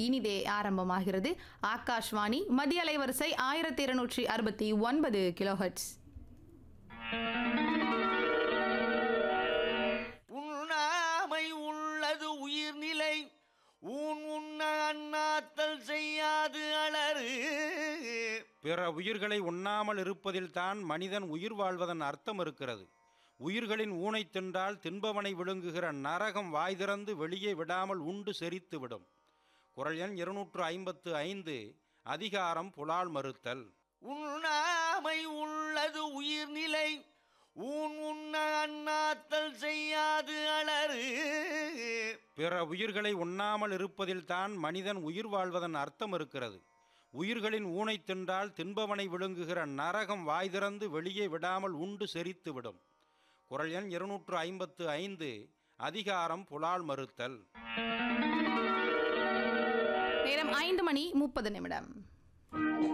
இனிதே ஆரம்பமாகிறது ஆகாஷ்வாணி மத்திய அலைவரிசை ஆயிரத்தி இருநூற்றி அறுபத்தி ஒன்பது கிலோஹெட்ஸ் உண்ணாமை உள்ளது உயிர்நிலை ஊன் உண்ண அண்ணாத்தல் செய்யாது அலறு பிற உயிர்களை உண்ணாமல் இருப்பதில்தான் மனிதன் உயிர் வாழ்வதன் அர்த்தம் இருக்கிறது உயிர்களின் ஊனைத் தின்றால் தின்பவனை விழுங்குகிற நரகம் வாய் திறந்து வெளியே விடாமல் உண்டு செரித்து விடும் குரல் எண் இருநூற்று ஐம்பத்து ஐந்து அதிகாரம் புலால் மறுத்தல் உண்ணாமை உள்ளது உயிர்நிலை ஊன் உண்ண அண்ணாத்தல் செய்யாது அலறு பிற உயிர்களை உண்ணாமல் இருப்பதில்தான் மனிதன் உயிர் வாழ்வதன் அர்த்தம் இருக்கிறது உயிர்களின் ஊனைத் தின்றால் தின்பவனை விழுங்குகிற நரகம் வாய் திறந்து வெளியே விடாமல் உண்டு செரித்து விடும் குரல் எண் இருநூற்று ஐம்பத்து ஐந்து அதிகாரம் புலால் மறுத்தல் நேரம் ஐந்து மணி முப்பது நிமிடம்